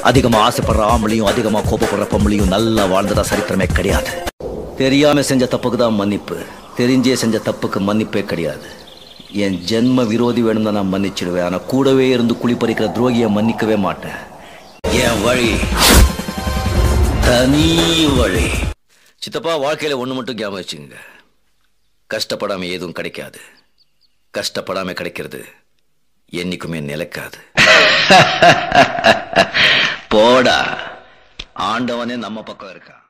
அதிகமா ஆசைப்படுற ஆம்பளையும் அதிகமா கோபப்படுற பொம்பளையும் நல்லா வாழ்ந்ததா சரித்திரமே கிடையாது தெரியாம செஞ்ச தப்புக்கு தான் மன்னிப்பு தெரிஞ்சே செஞ்ச தப்புக்கு மன்னிப்பே கிடையாது என் ஜென்ம விரோதி வேணும் தான் நான் மன்னிச்சிடுவேன் ஆனா கூடவே இருந்து குளிப்பறிக்கிற துரோகியை மன்னிக்கவே மாட்டேன் என் வழி தனி வழி சித்தப்பா வாழ்க்கையில ஒண்ணு மட்டும் ஞாபகம் வச்சுங்க கஷ்டப்படாம எதுவும் கிடைக்காது கஷ்டப்படாம கிடைக்கிறது என்னைக்குமே நிலைக்காது போடா ஆண்டவனே நம்ம பக்கம் இருக்கான்